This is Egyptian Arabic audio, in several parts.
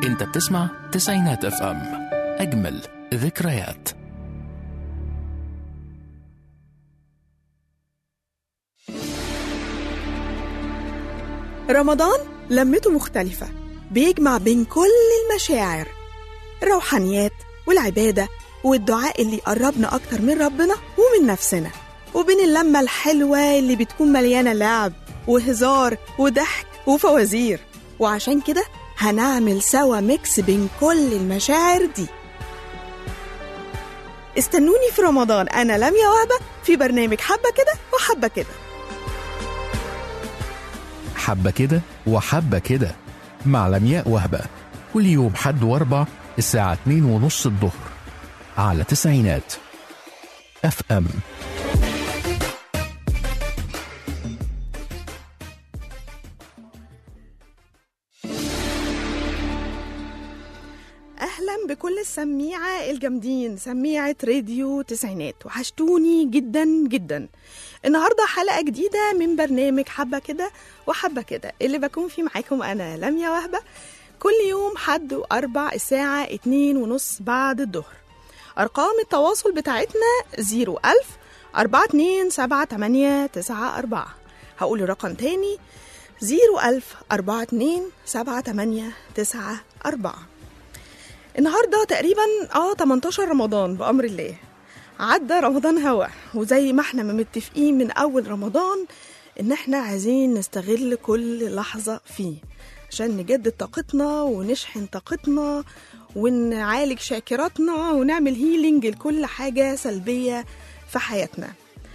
انت بتسمع تسعينات اف ام اجمل ذكريات رمضان لمته مختلفة بيجمع بين كل المشاعر الروحانيات والعبادة والدعاء اللي يقربنا أكتر من ربنا ومن نفسنا وبين اللمة الحلوة اللي بتكون مليانة لعب وهزار وضحك وفوازير وعشان كده هنعمل سوا ميكس بين كل المشاعر دي استنوني في رمضان أنا لميا وهبة في برنامج حبة كده وحبة كده حبة كده وحبة كده مع لمياء وهبة كل يوم حد واربع الساعة اتنين ونص الظهر على تسعينات اف ام أهلا بكل السميعة الجامدين سميعة راديو تسعينات وحشتوني جدا جدا النهاردة حلقة جديدة من برنامج حبة كده وحبة كده اللي بكون فيه معاكم أنا لميا وهبة كل يوم حد وأربع الساعة اتنين ونص بعد الظهر أرقام التواصل بتاعتنا زيرو ألف أربعة اتنين سبعة تمانية تسعة أربعة هقول الرقم تاني زيرو ألف أربعة اتنين سبعة تمانية تسعة أربعة النهارده تقريبا اه 18 رمضان بامر الله عدى رمضان هوا وزي ما احنا متفقين من اول رمضان ان احنا عايزين نستغل كل لحظه فيه عشان نجدد طاقتنا ونشحن طاقتنا ونعالج شاكراتنا ونعمل هيلينج لكل حاجه سلبيه في حياتنا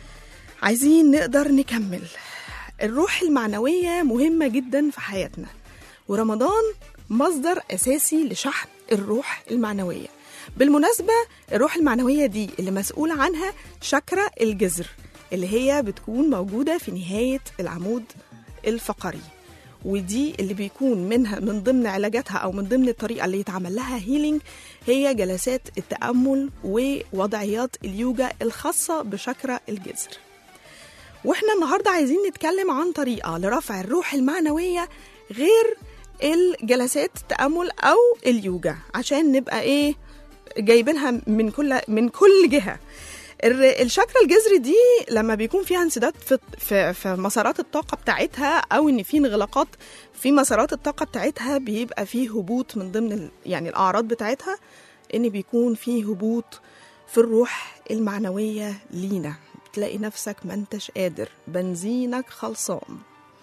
عايزين نقدر نكمل الروح المعنويه مهمه جدا في حياتنا ورمضان مصدر اساسي لشحن الروح المعنويه بالمناسبه الروح المعنويه دي اللي مسؤول عنها شاكرا الجذر اللي هي بتكون موجوده في نهايه العمود الفقري ودي اللي بيكون منها من ضمن علاجاتها او من ضمن الطريقه اللي يتعمل لها هيلينج هي جلسات التامل ووضعيات اليوجا الخاصه بشاكرا الجذر واحنا النهارده عايزين نتكلم عن طريقه لرفع الروح المعنويه غير الجلسات التأمل أو اليوجا عشان نبقى إيه جايبينها من كل من كل جهة الشاكرا الجذر دي لما بيكون فيها انسداد في, في, في مسارات الطاقة بتاعتها أو إن في انغلاقات في مسارات الطاقة بتاعتها بيبقى فيه هبوط من ضمن ال يعني الأعراض بتاعتها إن بيكون فيه هبوط في الروح المعنوية لينا بتلاقي نفسك ما انتش قادر بنزينك خلصان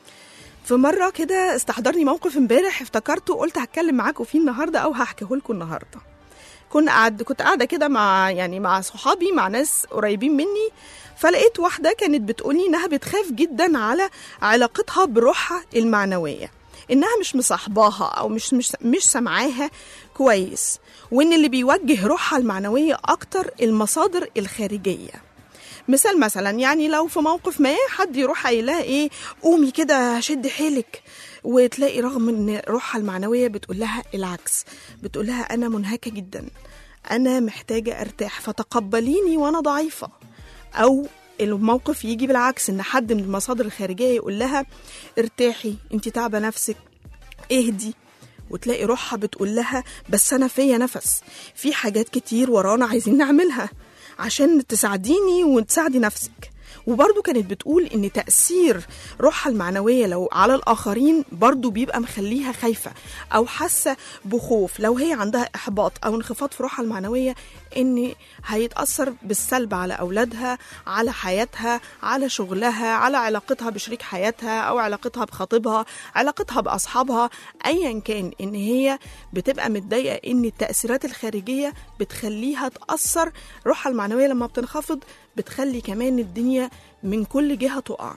في مرة كده استحضرني موقف امبارح افتكرته وقلت هتكلم معاكم فيه النهاردة أو هحكيه لكم النهاردة كنا قاعد كنت قاعدة كده مع يعني مع صحابي مع ناس قريبين مني فلقيت واحدة كانت بتقولي إنها بتخاف جدا على علاقتها بروحها المعنوية إنها مش مصاحباها أو مش مش مش سامعاها كويس وإن اللي بيوجه روحها المعنوية أكتر المصادر الخارجية مثال مثلا يعني لو في موقف ما حد يروح قايل لها ايه قومي كده شد حيلك وتلاقي رغم ان روحها المعنويه بتقول لها العكس بتقول لها انا منهكه جدا انا محتاجه ارتاح فتقبليني وانا ضعيفه او الموقف يجي بالعكس ان حد من المصادر الخارجيه يقول لها ارتاحي انت تعبه نفسك اهدي وتلاقي روحها بتقول لها بس انا فيا نفس في حاجات كتير ورانا عايزين نعملها عشان تساعديني وتساعدي نفسك وبرضو كانت بتقول ان تأثير روحها المعنوية لو على الآخرين برضو بيبقى مخليها خايفة أو حاسة بخوف لو هي عندها إحباط أو انخفاض في روحها المعنوية ان هيتأثر بالسلب على أولادها على حياتها على شغلها على علاقتها بشريك حياتها أو علاقتها بخطيبها علاقتها بأصحابها أيا كان ان هي بتبقى متضايقة ان التأثيرات الخارجية بتخليها تأثر روحها المعنوية لما بتنخفض بتخلي كمان الدنيا من كل جهة تقع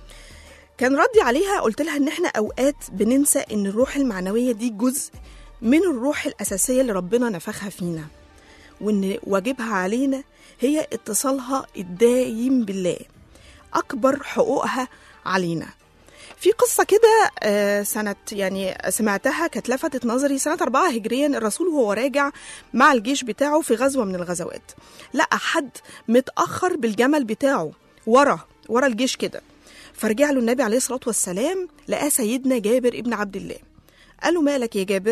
كان ردي عليها قلت لها ان احنا اوقات بننسى ان الروح المعنوية دي جزء من الروح الأساسية اللي ربنا نفخها فينا وان واجبها علينا هي اتصالها الدايم بالله اكبر حقوقها علينا في قصة كده آه، سنة يعني سمعتها كانت لفتت نظري سنة أربعة هجريا الرسول وهو راجع مع الجيش بتاعه في غزوة من الغزوات لقى حد متأخر بالجمل بتاعه ورا ورا الجيش كده فرجع له النبي عليه الصلاة والسلام لقاه سيدنا جابر ابن عبد الله قال له مالك يا جابر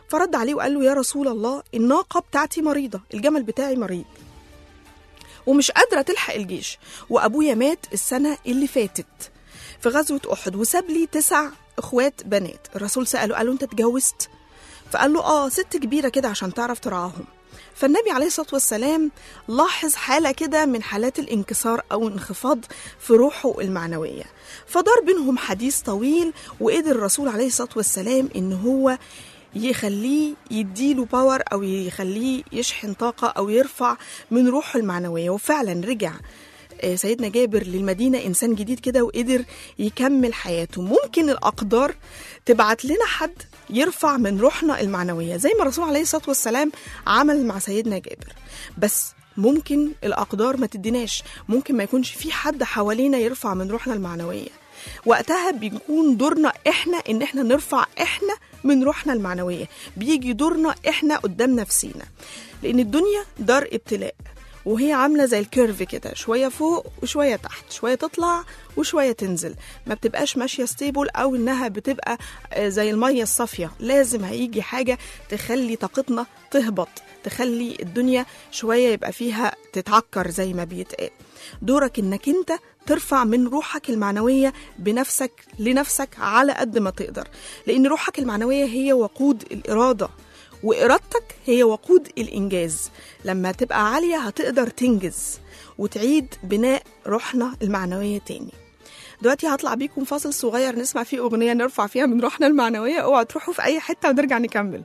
فرد عليه وقال له يا رسول الله الناقة بتاعتي مريضة الجمل بتاعي مريض ومش قادرة تلحق الجيش وأبويا مات السنة اللي فاتت في غزوة أحد وساب لي تسع إخوات بنات الرسول سأله قال له أنت اتجوزت فقال له آه ست كبيرة كده عشان تعرف ترعاهم فالنبي عليه الصلاة والسلام لاحظ حالة كده من حالات الانكسار أو انخفاض في روحه المعنوية فدار بينهم حديث طويل وقدر الرسول عليه الصلاة والسلام إن هو يخليه يديله باور أو يخليه يشحن طاقة أو يرفع من روحه المعنوية وفعلا رجع آه، سيدنا جابر للمدينة إنسان جديد كده وقدر يكمل حياته ممكن الأقدار تبعت لنا حد يرفع من روحنا المعنوية زي ما الرسول عليه الصلاة والسلام عمل مع سيدنا جابر بس ممكن الأقدار ما تديناش ممكن ما يكونش في حد حوالينا يرفع من روحنا المعنوية وقتها بيكون دورنا احنا ان احنا نرفع احنا من روحنا المعنوية بيجي دورنا احنا قدام نفسينا لان الدنيا دار ابتلاء وهي عامله زي الكيرف كده شويه فوق وشويه تحت شويه تطلع وشويه تنزل ما بتبقاش ماشيه ستيبل او انها بتبقى آه، زي الميه الصافيه لازم هيجي حاجه تخلي طاقتنا تهبط تخلي الدنيا شويه يبقى فيها تتعكر زي ما بيتقال دورك انك انت ترفع من روحك المعنويه بنفسك لنفسك على قد ما تقدر لان روحك المعنويه هي وقود الاراده وإرادتك هي وقود الإنجاز لما تبقى عالية هتقدر تنجز وتعيد بناء روحنا المعنوية تاني دلوقتي هطلع بيكم فاصل صغير نسمع فيه أغنية نرفع فيها من روحنا المعنوية اوعوا تروحوا في أي حتة ونرجع نكمل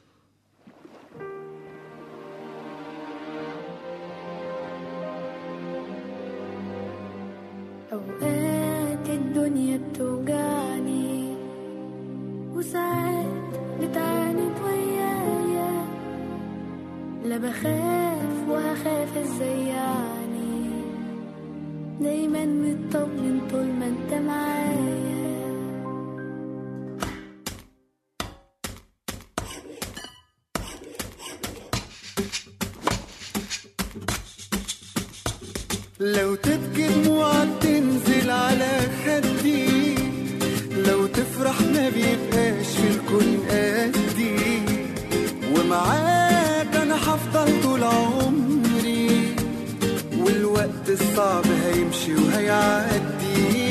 أوقات الدنيا بتوجعني وساعات بتعاند ويايا لا بخاف وهخاف ازاي يعني دايما مطمن طول ما انت معايا لو تبكي دموعك تنزل على خدي لو تفرح ما بيبقاش في الكون قدي ومعاك انا هفضل طول عمري والوقت الصعب هيمشي وهيعدي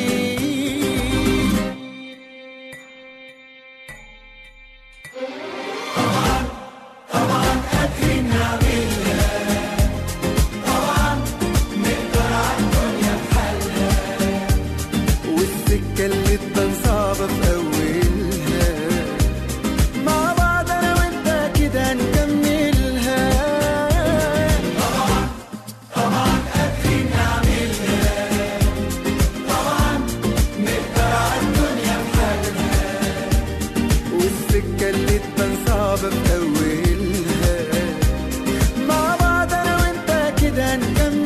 والسكة اللي تبان صعبة في أولها مع بعض أنا وأنت كده نكملها طبعا طبعا قادرين نعملها طبعا نقدر على الدنيا بحالها والسكة اللي تبان صعبة في أولها مع بعض أنا وأنت كده نكملها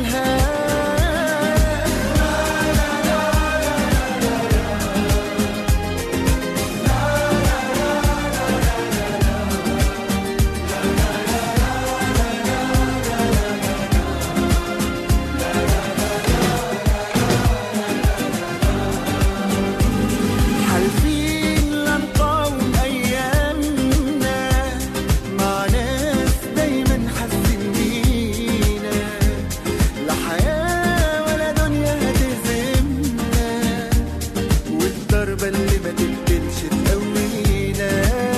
حالفين لا نقاوم أيامنا مع ناس دايما حاسين بينا لا حياة ولا دنيا هتهزمنا والضربة اللي ما تقتلش تقوينا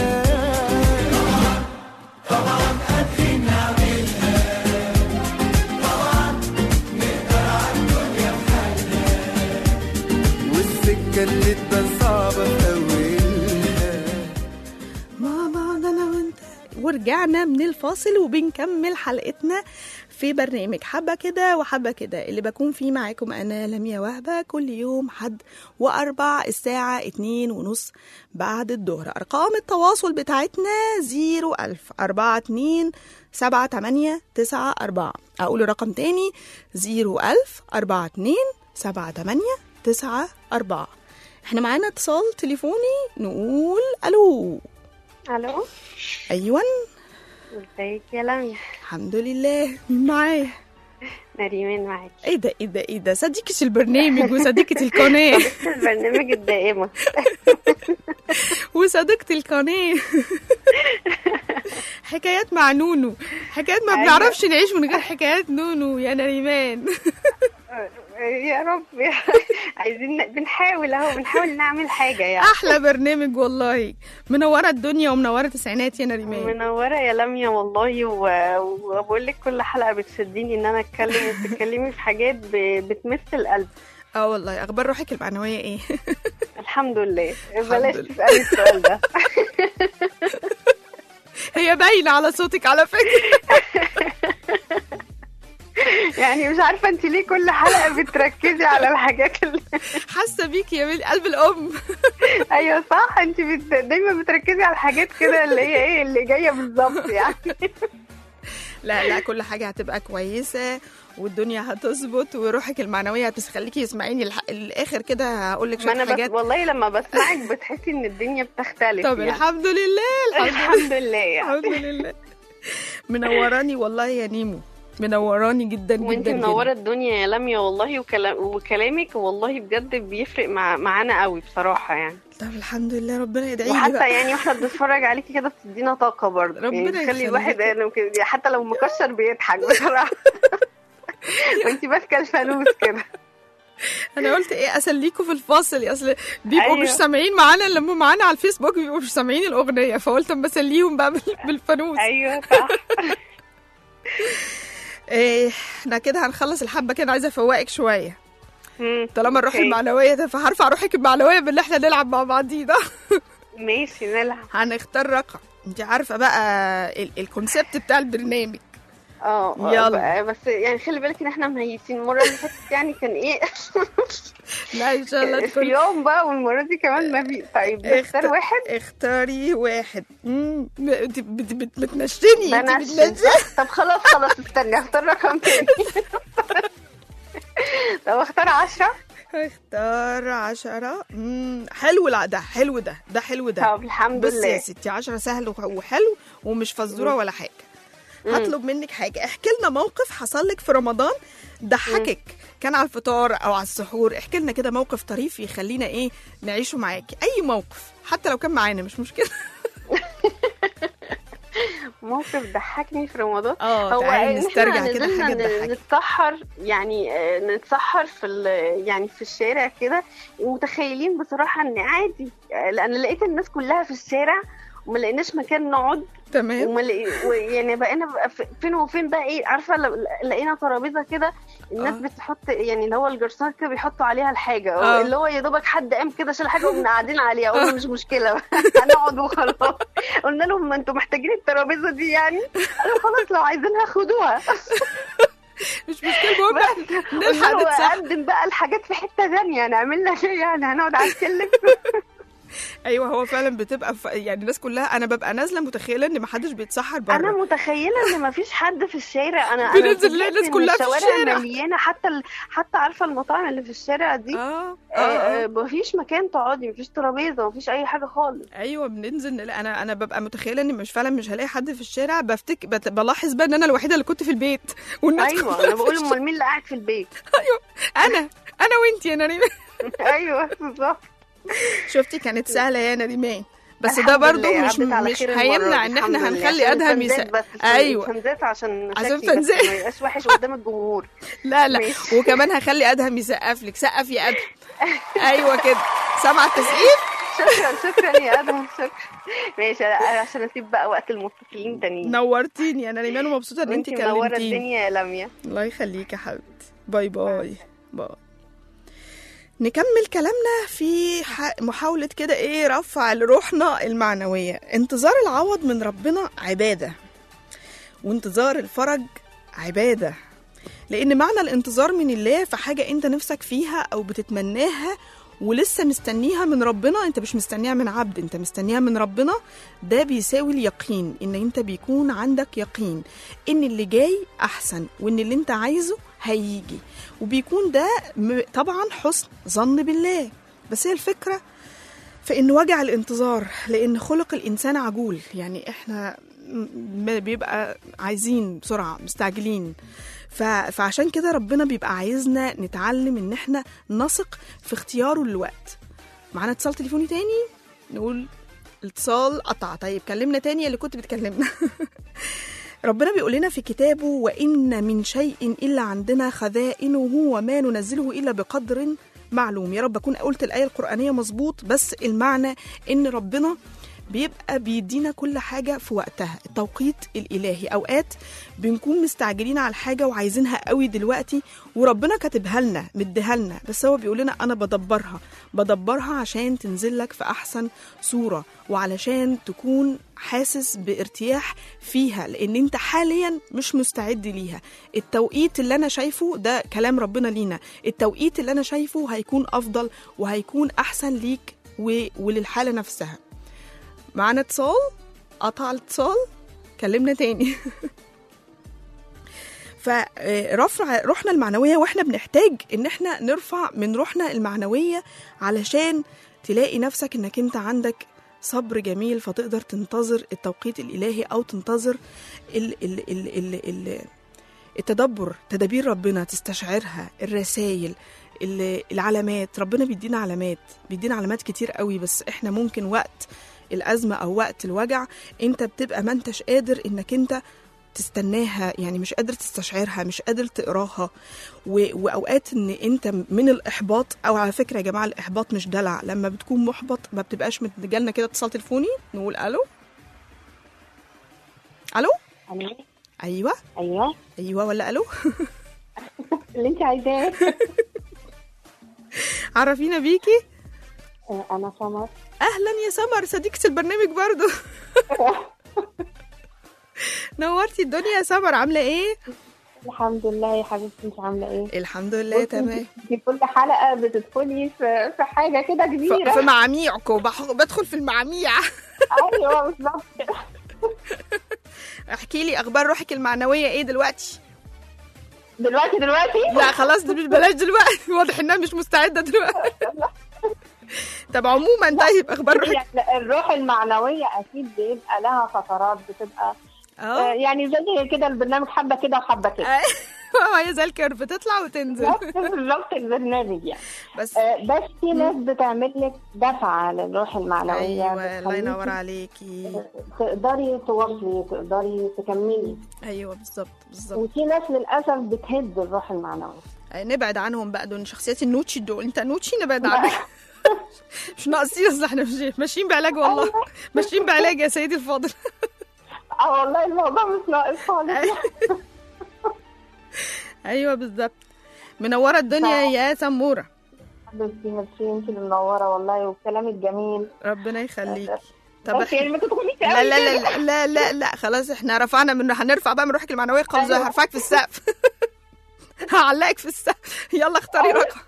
طبعا طبعا قادرين نعملها طبعا نقدر على الدنيا بحالها والسكة اللي تبان صعبة في أولها مع بعض انا وانت ورجعنا من الفاصل وبنكمل حلقتنا في برنامج حبة كده وحبة كده اللي بكون فيه معاكم أنا لميا وهبة كل يوم حد وأربع الساعة اتنين ونص بعد الظهر أرقام التواصل بتاعتنا زيرو ألف أربعة اتنين سبعة تمانية تسعة أربعة أقول الرقم تاني زيرو ألف أربعة اتنين سبعة تمانية تسعة أربعة احنا معانا اتصال تليفوني نقول ألو الو أيوة ازيك يا لميا الحمد لله مين معايا نريمان معاكي ايه ده ايه ده ايه ده صديقة البرنامج وصديقة القناة البرنامج الدائمة وصديقة القناة حكايات مع نونو حكايات ما أيوة. بنعرفش نعيش من غير حكايات نونو يا نريمان يا رب عايزين بنحاول اهو بنحاول نعمل حاجه يعني احلى برنامج والله منوره الدنيا ومنوره التسعينات يا نريمان منوره يا لميا والله و- وبقول لك كل حلقه بتشديني ان انا اتكلم وبتتكلمي في حاجات ب- بتمس القلب اه والله اخبار روحك المعنويه ايه الحمد لله الحمد بلاش لله. تسالي السؤال ده هي باينه على صوتك على فكره يعني مش عارفه انت ليه كل حلقه بتركزي على الحاجات اللي حاسه بيكي يا بنت قلب الام ايوه صح انت بت... دايما بتركزي على الحاجات كده اللي هي ايه اللي جايه بالظبط يعني لا لا كل حاجه هتبقى كويسه والدنيا هتظبط وروحك المعنويه هتخليكي اسمعيني الح... الاخر كده هقول لك ما شويه انا بس حاجات والله لما بسمعك بتحسي ان الدنيا بتختلف طب يعني. الحمد لله الحمد لله الحمد لله يعني الحمد لله منوراني والله يا نيمو منوراني جدا جدا وانت جدا منوره الدنيا يا لميا والله وكلام وكلامك والله بجد بيفرق مع معانا قوي بصراحه يعني طب الحمد لله ربنا يدعي لي وحتى بقى يعني واحنا بنتفرج عليكي كده بتدينا طاقه برضه ربنا يعني تخلي يخليكي. الواحد يعني كده- حتى لو مكشر بيضحك بصراحه وانت ماسكه الفانوس كده انا قلت ايه اسليكوا في الفاصل اصل بيبقوا أيوة. مش سامعين معانا لما معانا على الفيسبوك بيبقوا مش سامعين الاغنيه فقلت اما اسليهم بقى بال- بالفانوس ايوه صح ايه احنا كده هنخلص الحبه كده عايزه افوقك شويه مم. طالما الروح أوكي. المعنويه ده فهرفع روحك المعنويه باللي احنا نلعب مع بعضينا ماشي نلعب هنختار رقم انت عارفه بقى ال- الكونسيبت بتاع البرنامج اه آه، يلا. بس يعني خلي بالك ان احنا مهيسين المره اللي فاتت يعني كان ايه لا ان شاء الله في تكون يوم بقى والمره دي كمان ما في طيب نختار اخت- واحد اختاري واحد مم، انت بت- بت- بتنشني انت بنشن بتنشني طب خلاص خلاص استني اختار رقم تاني طب اختار عشرة اختار عشرة مم، حلو لا ده حلو ده ده حلو ده طب الحمد بصي يا لله ستي عشرة سهل وح- وحلو ومش فزورة ولا حاجة هطلب منك حاجة احكي لنا موقف حصل لك في رمضان ضحكك كان على الفطار او على السحور احكي لنا كده موقف طريف يخلينا ايه نعيشه معاكي اي موقف حتى لو كان معانا مش مشكلة موقف ضحكني في رمضان اه هو تعالي إن إحنا نسترجع كده نزلنا حاجة ن- تضحكي نتسحر يعني آه، نتسحر في ال- يعني في الشارع كده ومتخيلين بصراحة ان عادي آه، لان لقيت الناس كلها في الشارع وما لقيناش مكان نقعد تمام وما لقي- و- يعني بقينا بقى في- فين وفين بقى ايه عارفه ل- لقينا ترابيزه كده الناس آه. بتحط يعني اللي هو الجرسون كده بيحطوا عليها الحاجه آه. اللي هو يا دوبك حد قام كده شال حاجه وقمنا قاعدين عليها قلنا مش مشكله هنقعد وخلاص قلنا لهم ما انتوا محتاجين الترابيزه دي يعني قالوا خلاص لو عايزينها خدوها مش مشكلة المهم قلنا نلحق له نتسحر قدم بقى الحاجات في حته ثانيه هنعمل لها ايه يعني هنقعد على السلم ايوه هو فعلا بتبقى ف... يعني الناس كلها انا ببقى نازله متخيله ان محدش بيتسحر بره انا متخيله ان مفيش حد في الشارع انا بننزل انا نلاقي فوجئت الناس إن كلها في الشوارع الشارع. مليانه حتى ال... حتى عارفه المطاعم اللي في الشارع دي اه آه، آه، مفيش مكان تقعدي مفيش ترابيزه مفيش اي حاجه خالص ايوه بننزل نلاقي انا انا ببقى متخيله ان مش فعلا مش هلاقي حد في الشارع بفتك بت... بلاحظ بقى ان انا الوحيده اللي كنت في البيت والناس ايوه كلها انا بقول في امال مين اللي قاعد في البيت ايوه انا انا وانتي يا نريمان ايوه بالظبط شفتي كانت سهله يا نريمان بس ده الحمد برضو لله، مش عدت على مش خير المرة هيمنع دي، ان الحمد احنا لله. هنخلي عشان ادهم الفنزات يسا... بس ايوه الفنزات عشان عشان شكلي بس فنزات. ما يبقاش وحش قدام الجمهور لا لا ماشي. وكمان هخلي ادهم يسقف لك سقف يا ادهم ايوه كده سامعه التسقيف شكرا شكرا يا ادهم شكرا ماشي أنا عشان اسيب بقى وقت المتصلين تانيين نورتيني انا ريمان ومبسوطه ان انت انت منوره كلمتيني الدنيا يا لميا الله يخليك يا حبيبتي باي باي باي نكمل كلامنا في ح- محاولة كده ايه رفع لروحنا المعنوية انتظار العوض من ربنا عبادة وانتظار الفرج عبادة لأن معنى الانتظار من الله في حاجة انت نفسك فيها أو بتتمناها ولسه مستنيها من ربنا انت مش مستنيها من عبد انت مستنيها من ربنا ده بيساوي اليقين ان انت بيكون عندك يقين ان اللي جاي احسن وان اللي انت عايزه هيجي وبيكون ده م- طبعا حسن ظن بالله بس هي الفكره في ان وجع الانتظار لان خلق الانسان عجول يعني احنا م- بيبقى عايزين بسرعه مستعجلين ف... فعشان كده ربنا بيبقى عايزنا نتعلم ان احنا نثق في اختياره للوقت معانا اتصال تليفوني تاني نقول الاتصال قطع طيب كلمنا تاني اللي كنت بتكلمنا ربنا بيقول لنا في كتابه وإن من شيء إلا عندنا خزائنه وما ننزله إلا بقدر معلوم يا رب أكون قلت الآية القرآنية مظبوط بس المعنى إن ربنا بيبقى بيدينا كل حاجة في وقتها التوقيت الإلهي أوقات بنكون مستعجلين على الحاجة وعايزينها قوي دلوقتي وربنا كاتبها لنا مديها لنا بس هو بيقول لنا أنا بدبرها بدبرها عشان تنزل لك في أحسن صورة وعلشان تكون حاسس بارتياح فيها لأن أنت حاليا مش مستعد ليها التوقيت اللي أنا شايفه ده كلام ربنا لينا التوقيت اللي أنا شايفه هيكون أفضل وهيكون أحسن ليك و... وللحالة نفسها معانا اتصال قطع الاتصال كلمنا تاني فرفع روحنا المعنويه واحنا بنحتاج ان احنا نرفع من روحنا المعنويه علشان تلاقي نفسك انك انت عندك صبر جميل فتقدر تنتظر التوقيت الالهي او تنتظر ال ال ال ال ال التدبر تدابير ربنا تستشعرها الرسائل ال- العلامات ربنا بيدينا علامات بيدينا علامات كتير قوي بس احنا ممكن وقت الأزمة أو وقت الوجع أنت بتبقى ما أنتش قادر إنك أنت تستناها يعني مش قادر تستشعرها مش قادر تقراها و... واوقات ان انت من الاحباط او على فكره يا جماعه الاحباط مش دلع لما بتكون محبط ما بتبقاش متجالنا كده اتصال تليفوني نقول الو الو ألو؟ ايوه ايوه ايوه ولا الو اللي انت عايزاه عرفينا بيكي انا سمر اهلا يا سمر صديقه البرنامج برضو نورتي الدنيا يا سمر عامله ايه الحمد لله يا حبيبتي انت عامله ايه الحمد لله تمام في كل حلقه بتدخلي في في حاجه كده ف- كبيره في معاميعكم بح- بدخل في المعاميع ايوه بالظبط كده. احكي لي اخبار روحك المعنويه ايه دلوقتي دلوقتي دلوقتي لا خلاص دل- بلاش دلوقتي واضح انها مش مستعده دلوقتي طب عموما طيب اخبار روحك يعني الروح المعنويه اكيد بيبقى لها فترات بتبقى آه، اه يعني زي كده البرنامج حبه كده وحبه كده أيوة، هي زي الكيرف تطلع وتنزل نفس بالظبط البرنامج يعني بس آه، بس في ناس بتعمل لك دفعه للروح المعنويه ايوه الله بتخليكي ينور عليكي تقدري تواصلي تقدري تكملي ايوه بالظبط بالظبط وفي ناس للاسف بتهد الروح المعنويه نبعد عنهم بقى دول شخصيات النوتشي دول انت نوتشي نبعد عنك مش ناقصين اصل احنا مش- ماشيين بعلاج والله ماشيين بعلاج يا سيدي الفاضل اه والله الموضوع مش ناقص خالص ايوه بالظبط منوره الدنيا يا سموره حبيبتي ميرسي انت اللي منوره والله وكلامك جميل ربنا يخليكي طب بس يعني احنا ما تدخليش لا قوي لا كده. لا لا لا لا خلاص احنا رفعنا من هنرفع بقى من روحك المعنويه خالص أيوة. هرفعك في السقف هعلقك في السقف يلا اختاري رقم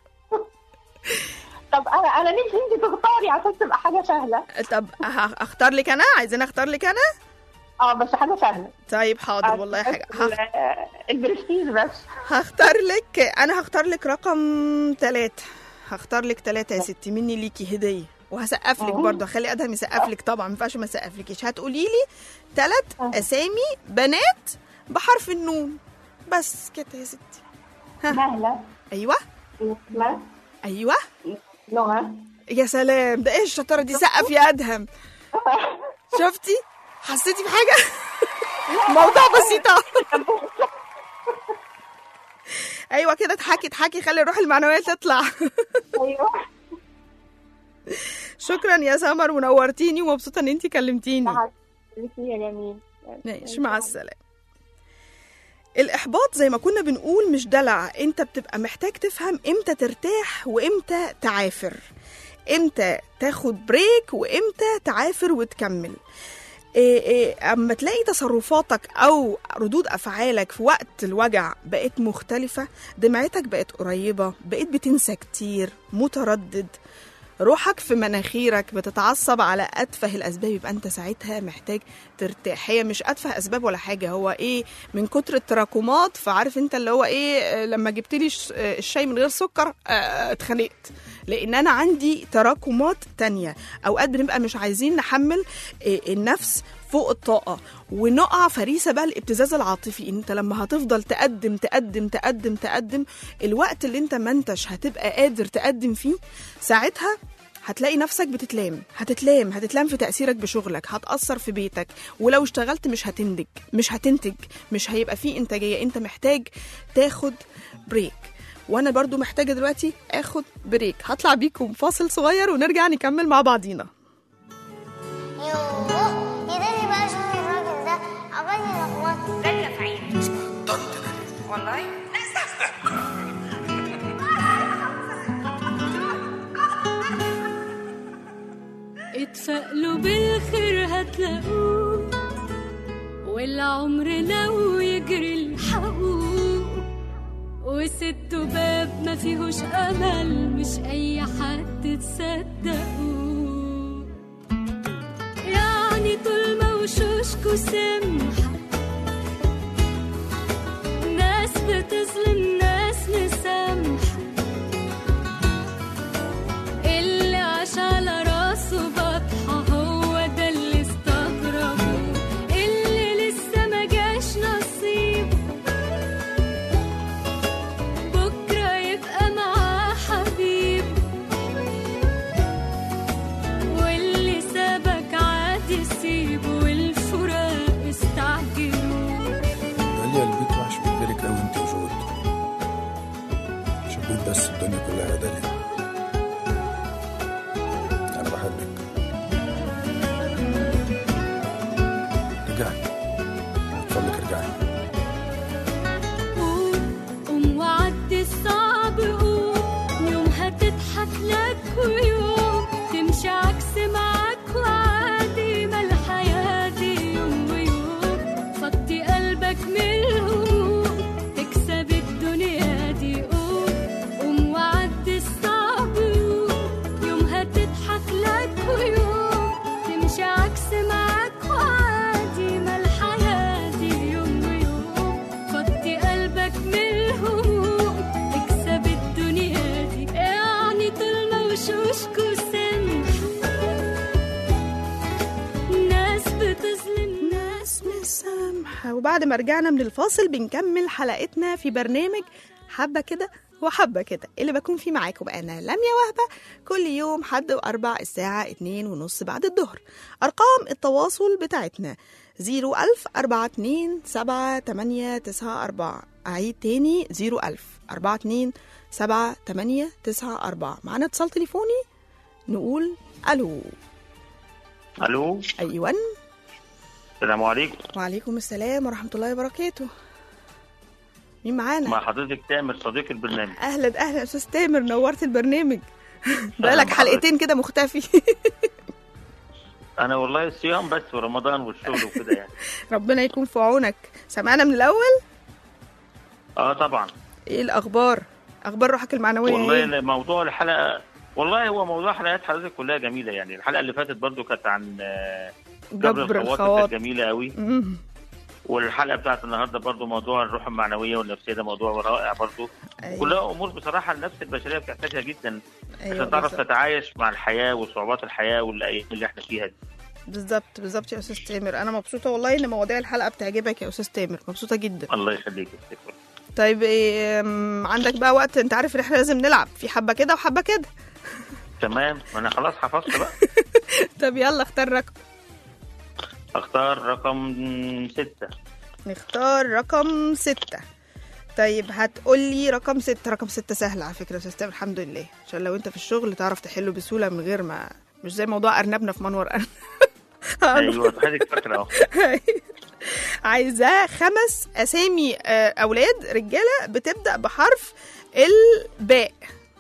طب انا انا نفسي انت تختاري عشان تبقى حاجه سهله طب ه- اختار لك انا عايزين اختار لك انا اه بس حاجه سهله طيب حاضر والله حاجه هخ- ال- البرستيج بس هختار لك انا هختار لك رقم ثلاثة هختار لك ثلاثة يا ستي مني ليكي هدية وهسقف لك أوه. برضه هخلي ادهم يسقف لك طبعا ما ينفعش ما اسقفلكيش هتقولي لي ثلاث اسامي بنات بحرف النون بس كده يا ستي نهله ايوه نسمه ايوه نهى يا سلام ده ايه الشطاره دي سقف يا ادهم شفتي حسيتي بحاجه موضوع بسيط أهو. ايوه كده اضحكي اضحكي خلي الروح المعنويه تطلع ايوه شكرا يا سمر ونورتيني ومبسوطه ان انت كلمتيني حبيبتي يا جميل ماشي مع السلامه الإحباط زي ما كنا بنقول مش دلع أنت بتبقى محتاج تفهم إمتى ترتاح وإمتى تعافر إمتى تاخد بريك وإمتى تعافر وتكمل إيه إيه أما تلاقي تصرفاتك أو ردود أفعالك في وقت الوجع بقت مختلفة دمعتك بقت قريبة بقيت بتنسى كتير متردد روحك في مناخيرك بتتعصب على اتفه الاسباب يبقى انت ساعتها محتاج ترتاح هي مش اتفه اسباب ولا حاجه هو ايه من كتر التراكمات فعارف انت اللي هو ايه آه، لما جبت لي ش- آه، الشاي من غير سكر آه، اتخنقت لان انا عندي تراكمات تانية اوقات بنبقى مش عايزين نحمل آه، النفس فوق الطاقة ونقع فريسة بقى الابتزاز العاطفي انت لما هتفضل تقدم تقدم تقدم تقدم الوقت اللي انت ما انتش هتبقى قادر تقدم فيه ساعتها هتلاقي نفسك بتتلام هتتلام هتتلام في تأثيرك بشغلك هتأثر في بيتك ولو اشتغلت مش هتنتج مش هتنتج مش هيبقى فيه إنتاجية انت محتاج تاخد بريك وانا برضو محتاجة دلوقتي اخد بريك هطلع بيكم فاصل صغير ونرجع نكمل مع بعضينا يوه يداني بقى شوف الراجل ده عمال يلخبط داليا في عيني والله اتفائلوا بالخير هتلاقوه والعمر لو يجري الحقوق وسدوا باب ما فيهوش امل مش اي حد تصدقوه يعني طول ما وشوشكوا سمحة ناس بتظلم ناس مسامحة اللي عاش على راسه بطحة هو ده اللي استغربه اللي لسه ما جاش نصيب بكرة يبقى معاه حبيب واللي سابك عادي سيبه والفراق استعجلوا داليا البيت وحش من غيرك قوي انت وجود شبيت بس الدنيا كلها يا داليا انا بحبك رجعي اتفضلك ارجعي قوم قوم وعدي الصعب قوم يوم هتضحك لك ويوم تمشي عكس معاك وعادي ما الحياة دي يوم ويوم فضي قلبك من الهموم تكسب الدنيا دي قوم قوم وعدي الصعب قوم يوم هتضحك لك ويوم تمشي عكس معاك وعادي ما الحياة دي يوم ويوم فضي قلبك من الهموم تكسب الدنيا دي يعني طول ما وشوشكوا سمحة ناس بتظلم ناس مسامحة وبعد ما رجعنا من الفاصل بنكمل حلقتنا في برنامج حبة كده وحبة كده اللي بكون فيه معاكم أنا لميا وهبة كل يوم حد وأربع الساعة اتنين ونص بعد الظهر أرقام التواصل بتاعتنا زيرو ألف أربعة اتنين سبعة تمانية تسعة أربعة أعيد تاني زيرو ألف أربعة اتنين سبعة تمانية تسعة أربعة معانا اتصال تليفوني نقول ألو الو أيوة السلام عليكم وعليكم السلام ورحمة الله وبركاته مين معانا؟ مع حضرتك تامر صديق البرنامج اهلا اهلا يا استاذ تامر نورت البرنامج بقالك بحضرتك. حلقتين كده مختفي انا والله الصيام بس ورمضان والشغل وكده يعني ربنا يكون في عونك سمعنا من الاول اه طبعا ايه الاخبار اخبار روحك المعنويه والله ايه موضوع الحلقه والله هو موضوع حلقات حضرتك كلها جميله يعني الحلقه اللي فاتت برضو كانت عن آه، جبر جبر الخواطر الخواطر كانت جميله قوي مم. والحلقه بتاعت النهارده برضو موضوع الروح المعنويه والنفسيه ده موضوع رائع برضو أيوة. كلها امور بصراحه النفس البشريه بتحتاجها جدا ايوه عشان تعرف بالظبط. تتعايش مع الحياه وصعوبات الحياه والايام اللي احنا فيها دي بالظبط بالظبط يا استاذ تامر انا مبسوطه والله ان مواضيع الحلقه بتعجبك يا استاذ تامر مبسوطه جدا الله يخليك يا ست. طيب إيه أم، عندك بقى وقت انت عارف ان احنا لازم نلعب في حبه كده وحبه كده تمام ما انا خلاص حفظت بقى طب يلا اختار رقم اختار رقم ستة نختار رقم ستة طيب هتقول لي رقم ستة رقم ستة سهل على فكرة يا أستاذ تامر الحمد لله عشان لو أنت في الشغل تعرف تحله بسهولة من غير ما مش زي موضوع أرنبنا في منور أرنب ايوه حضرتك فاكره اهو عايزاه خمس أسامي آه، أولاد رجالة بتبدأ بحرف الباء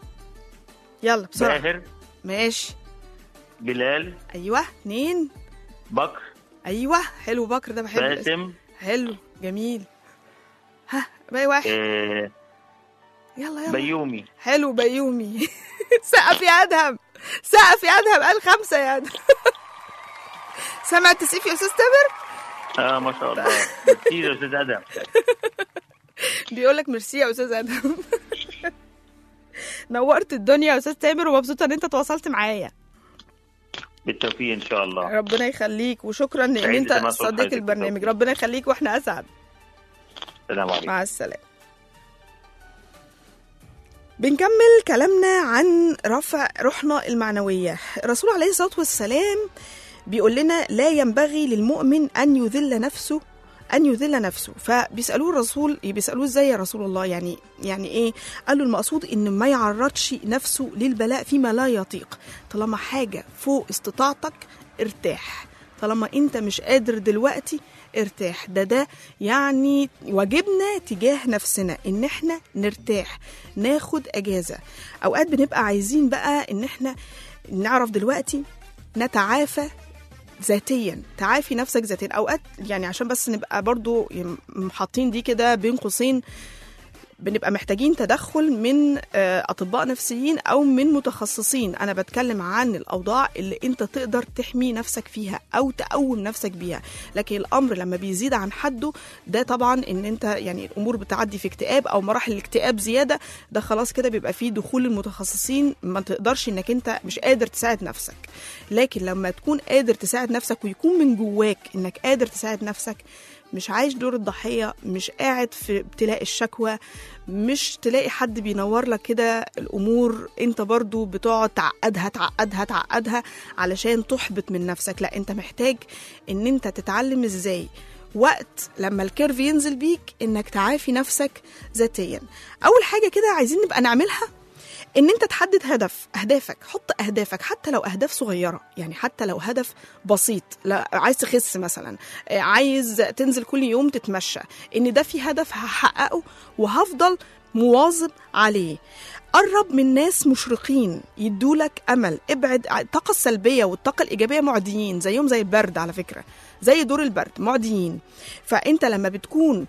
يلا بسرعة باهر ماشي بلال أيوه اتنين بكر أيوه حلو بكر ده بحب الاسم. باسم حلو جميل ها باقي واحد آه يلا يلا بيومي حلو بيومي سقف يا ادهم سقف يا ادهم قال خمسه يا ادهم سمع التسقيف يا استاذ تامر اه ما شاء الله كتير يا استاذ ادم بيقول لك ميرسي يا استاذ ادهم نورت الدنيا يا استاذ تامر ومبسوطه ان انت تواصلت معايا بالتوفيق ان شاء الله ربنا يخليك وشكرا ان سعيد انت بما صوت صديق حضرتك البرنامج بالتوفيق. ربنا يخليك واحنا اسعد السلام عليكم مع السلامه بنكمل كلامنا عن رفع روحنا المعنوية الرسول عليه الصلاة والسلام بيقول لنا لا ينبغي للمؤمن أن يذل نفسه أن يذل نفسه فبيسألوه الرسول بيسألوه ازاي يا رسول الله يعني يعني ايه قال له المقصود ان ما يعرضش نفسه للبلاء فيما لا يطيق طالما حاجة فوق استطاعتك ارتاح طالما انت مش قادر دلوقتي ارتاح ده ده يعني واجبنا تجاه نفسنا ان احنا نرتاح ناخد اجازة اوقات بنبقى عايزين بقى ان احنا نعرف دلوقتي نتعافى ذاتيا تعافي نفسك ذاتيا اوقات يعني عشان بس نبقى برضو حاطين دي كده بين قوسين بنبقى محتاجين تدخل من آه، اطباء نفسيين او من متخصصين انا بتكلم عن الاوضاع اللي انت تقدر تحمي نفسك فيها او تقوم نفسك بيها لكن الامر لما بيزيد عن حده ده طبعا ان انت يعني الامور بتعدي في اكتئاب او مراحل الاكتئاب زياده ده خلاص كده بيبقى فيه دخول المتخصصين ما تقدرش انك انت مش قادر تساعد نفسك لكن لما تكون قادر تساعد نفسك ويكون من جواك انك قادر تساعد نفسك مش عايش دور الضحية مش قاعد في تلاقي الشكوى مش تلاقي حد بينور لك كده الأمور انت برضو بتقعد تعقدها تعقدها تعقدها علشان تحبط من نفسك لا انت محتاج ان انت تتعلم ازاي وقت لما الكيرف ينزل بيك انك تعافي نفسك ذاتيا اول حاجة كده عايزين نبقى نعملها ان انت تحدد هدف اهدافك حط اهدافك حتى لو اهداف صغيره يعني حتى لو هدف بسيط لا عايز تخس مثلا آه، عايز تنزل كل يوم تتمشى ان ده في هدف هحققه وهفضل مواظب عليه قرب من ناس مشرقين يدولك امل ابعد عن- الطاقه السلبيه والطاقه الايجابيه معديين زيهم زي البرد على فكره زي دور البرد معديين فانت لما بتكون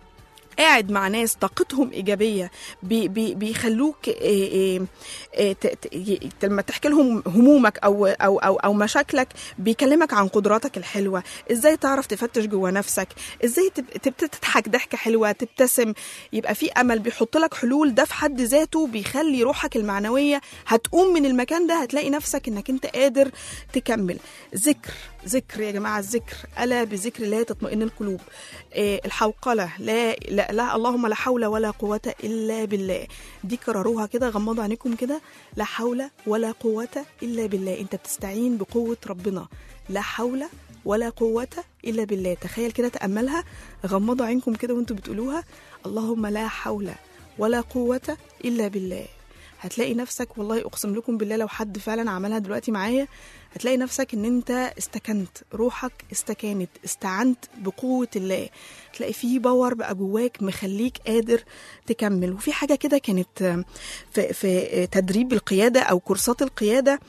قاعد مع ناس طاقتهم ايجابيه بي بي بيخلوك إيه إيه إيه ت- ت- ي- لما تحكي لهم همومك او او او او مشاكلك بيكلمك عن قدراتك الحلوه ازاي تعرف تفتش جوه نفسك ازاي تب- تب- تضحك ضحكه حلوه تبتسم يبقى في امل بيحط لك حلول ده في حد ذاته بيخلي روحك المعنويه هتقوم من المكان ده هتلاقي نفسك انك انت قادر تكمل ذكر ذكر يا جماعه الذكر الا بذكر الله تطمئن القلوب إيه الحوقله لا, لا لا اللهم لا حول ولا قوه الا بالله دي كرروها كده غمضوا عينيكم كده لا حول ولا قوه الا بالله انت بتستعين بقوه ربنا لا حول ولا قوة إلا بالله تخيل كده تأملها غمضوا عينكم كده وانتوا بتقولوها اللهم لا حول ولا قوة إلا بالله هتلاقي نفسك والله اقسم لكم بالله لو حد فعلا عملها دلوقتي معايا هتلاقي نفسك ان انت استكنت روحك استكانت استعنت بقوة الله تلاقي فيه باور بقى جواك مخليك قادر تكمل وفي حاجة كده كانت في, في تدريب القيادة او كورسات القيادة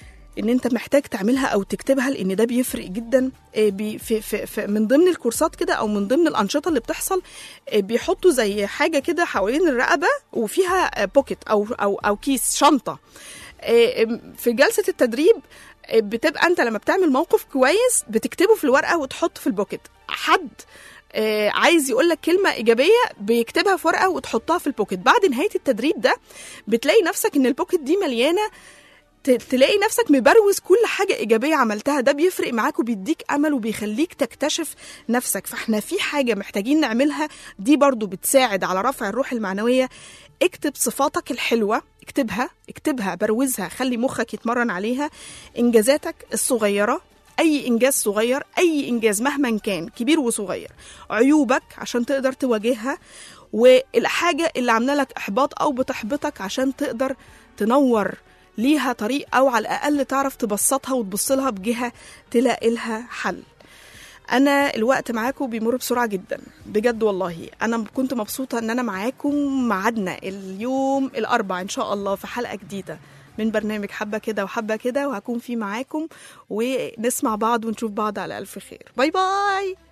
ان انت محتاج تعملها او تكتبها لان ده بيفرق جدا آه، بي في في في من ضمن الكورسات كده او من ضمن الانشطه اللي بتحصل آه، بيحطوا زي حاجه كده حوالين الرقبه وفيها آه، بوكيت او او او كيس شنطه آه، آم، في جلسه التدريب آه، بتبقى انت لما بتعمل موقف كويس بتكتبه في الورقه وتحطه في البوكيت حد آه، عايز يقول لك كلمه ايجابيه بيكتبها في ورقه وتحطها في البوكيت بعد نهايه التدريب ده بتلاقي نفسك ان البوكيت دي مليانه ت- تلاقي نفسك مبروز كل حاجة إيجابية عملتها ده بيفرق معاك وبيديك أمل وبيخليك تكتشف نفسك فاحنا في حاجة محتاجين نعملها دي برضو بتساعد على رفع الروح المعنوية اكتب صفاتك الحلوة اكتبها اكتبها بروزها خلي مخك يتمرن عليها إنجازاتك الصغيرة أي إنجاز صغير أي إنجاز مهما كان كبير وصغير عيوبك عشان تقدر تواجهها والحاجة اللي عاملة لك إحباط أو بتحبطك عشان تقدر تنور ليها طريق او على الاقل تعرف تبسطها وتبص لها بجهه تلاقي لها حل انا الوقت معاكم بيمر بسرعه جدا بجد والله انا كنت مبسوطه ان انا معاكم ميعادنا اليوم الاربع ان شاء الله في حلقه جديده من برنامج حبه كده وحبه كده وهكون في معاكم ونسمع بعض ونشوف بعض على الف خير باي باي